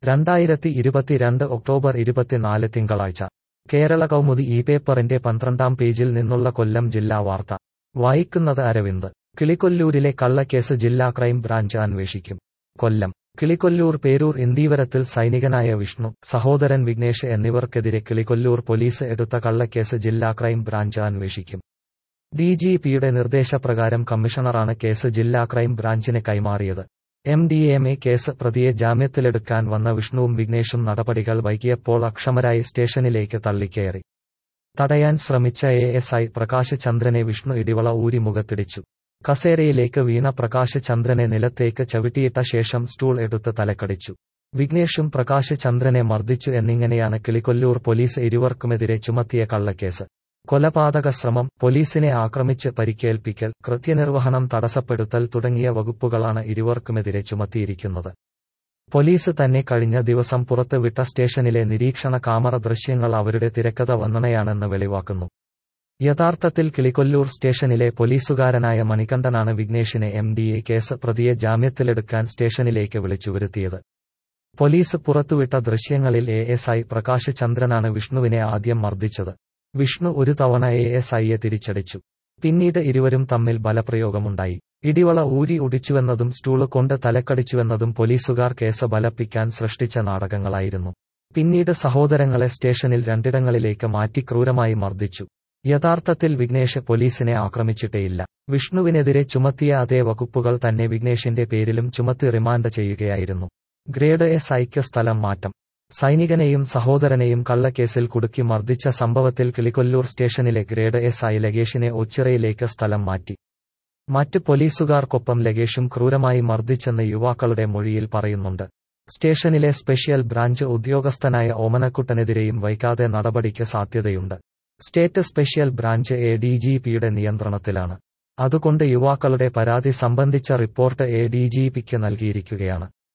രണ്ടായിരത്തി ഇരുപത്തിരണ്ട് ഒക്ടോബർ ഇരുപത്തിനാല് തിങ്കളാഴ്ച കേരള കൗമുദി ഈ പേപ്പറിന്റെ പന്ത്രണ്ടാം പേജിൽ നിന്നുള്ള കൊല്ലം ജില്ലാ വാർത്ത വായിക്കുന്നത് അരവിന്ദ് കിളികൊല്ലൂരിലെ കള്ളക്കേസ് ജില്ലാ ക്രൈം ബ്രാഞ്ച് അന്വേഷിക്കും കൊല്ലം കിളികൊല്ലൂർ പേരൂർ ഇന്ദീവരത്തിൽ സൈനികനായ വിഷ്ണു സഹോദരൻ വിഘ്നേഷ് എന്നിവർക്കെതിരെ കിളികൊല്ലൂർ പോലീസ് എടുത്ത കള്ളക്കേസ് ജില്ലാ ക്രൈം ബ്രാഞ്ച് അന്വേഷിക്കും ഡിജിപിയുടെ നിർദ്ദേശപ്രകാരം കമ്മീഷണറാണ് കേസ് ജില്ലാ ക്രൈം ബ്രാഞ്ചിന് കൈമാറിയത് M D M A case പ്രതിയെ ജാമ്യത്തിലെടുക്കാൻ വന്ന വിഷ്ണുവും വിഘ്നേഷും നടപടികൾ വൈകിയപ്പോൾ അക്ഷമരായി സ്റ്റേഷനിലേക്ക് തള്ളിക്കയറി തടയാൻ ശ്രമിച്ച എ എസ് ഐ പ്രകാശ് ചന്ദ്രനെ വിഷ്ണു ഇടിവള ഊരി മുഖത്തിടിച്ചു കസേരയിലേക്ക് വീണ പ്രകാശ് ചന്ദ്രനെ നിലത്തേക്ക് ചവിട്ടിയിട്ട ശേഷം സ്റ്റൂൾ എടുത്ത് തലക്കടിച്ചു വിഘ്നേഷും പ്രകാശ് ചന്ദ്രനെ മർദ്ദിച്ചു എന്നിങ്ങനെയാണ് കിളികൊല്ലൂർ പോലീസ് ഇരുവർക്കുമെതിരെ ചുമത്തിയ കള്ളക്കേസ് കൊലപാതക ശ്രമം പോലീസിനെ ആക്രമിച്ച് പരിക്കേൽപ്പിക്കൽ കൃത്യനിർവഹണം തടസ്സപ്പെടുത്തൽ തുടങ്ങിയ വകുപ്പുകളാണ് ഇരുവർക്കുമെതിരെ ചുമത്തിയിരിക്കുന്നത് പോലീസ് തന്നെ കഴിഞ്ഞ ദിവസം പുറത്തുവിട്ട സ്റ്റേഷനിലെ നിരീക്ഷണ കാമറ ദൃശ്യങ്ങൾ അവരുടെ തിരക്കഥ വന്നണയാണെന്ന് വെളിവാക്കുന്നു യഥാർത്ഥത്തിൽ കിളികൊല്ലൂർ സ്റ്റേഷനിലെ പോലീസുകാരനായ മണികണ്ഠനാണ് വിഘ്നേഷിനെ എം ഡി എ കേസ് പ്രതിയെ ജാമ്യത്തിലെടുക്കാൻ സ്റ്റേഷനിലേക്ക് വിളിച്ചുവരുത്തിയത് പോലീസ് പുറത്തുവിട്ട ദൃശ്യങ്ങളിൽ എ എസ് ഐ പ്രകാശ് ചന്ദ്രനാണ് വിഷ്ണുവിനെ ആദ്യം മർദ്ദിച്ചത് വിഷ്ണു ഒരു തവണ എ എസ് ഐയെ തിരിച്ചടിച്ചു പിന്നീട് ഇരുവരും തമ്മിൽ ബലപ്രയോഗമുണ്ടായി ഇടിവള ഊരി ഒടിച്ചുവെന്നതും സ്റ്റൂള് കൊണ്ട് തലക്കടിച്ചുവെന്നതും പോലീസുകാർ കേസ് ബലപ്പിക്കാൻ സൃഷ്ടിച്ച നാടകങ്ങളായിരുന്നു പിന്നീട് സഹോദരങ്ങളെ സ്റ്റേഷനിൽ രണ്ടിടങ്ങളിലേക്ക് മാറ്റി ക്രൂരമായി മർദ്ദിച്ചു യഥാർത്ഥത്തിൽ വിഘ്നേഷ് പോലീസിനെ ആക്രമിച്ചിട്ടേയില്ല വിഷ്ണുവിനെതിരെ ചുമത്തിയ അതേ വകുപ്പുകൾ തന്നെ വിഘ്നേഷിന്റെ പേരിലും ചുമത്തി റിമാൻഡ് ചെയ്യുകയായിരുന്നു ഗ്രേഡ് എസ് ഐക്ക് സ്ഥലം മാറ്റം സൈനികനെയും സഹോദരനെയും കള്ളക്കേസിൽ കുടുക്കി മർദ്ദിച്ച സംഭവത്തിൽ കിളികൊല്ലൂർ സ്റ്റേഷനിലെ ഗ്രേഡ് എസ് ഐ ലഗേഷിനെ ഒച്ചിറയിലേക്ക് സ്ഥലം മാറ്റി മറ്റ് പോലീസുകാർക്കൊപ്പം ലഗേഷും ക്രൂരമായി മർദ്ദിച്ചെന്ന് യുവാക്കളുടെ മൊഴിയിൽ പറയുന്നുണ്ട് സ്റ്റേഷനിലെ സ്പെഷ്യൽ ബ്രാഞ്ച് ഉദ്യോഗസ്ഥനായ ഓമനക്കുട്ടനെതിരെയും വൈകാതെ നടപടിക്ക് സാധ്യതയുണ്ട് state special branch A D G പിയുടെ നിയന്ത്രണത്തിലാണ് അതുകൊണ്ട് യുവാക്കളുടെ പരാതി സംബന്ധിച്ച റിപ്പോർട്ട് എ ഡി ജി പിക്ക് നൽകിയിരിക്കുകയാണ്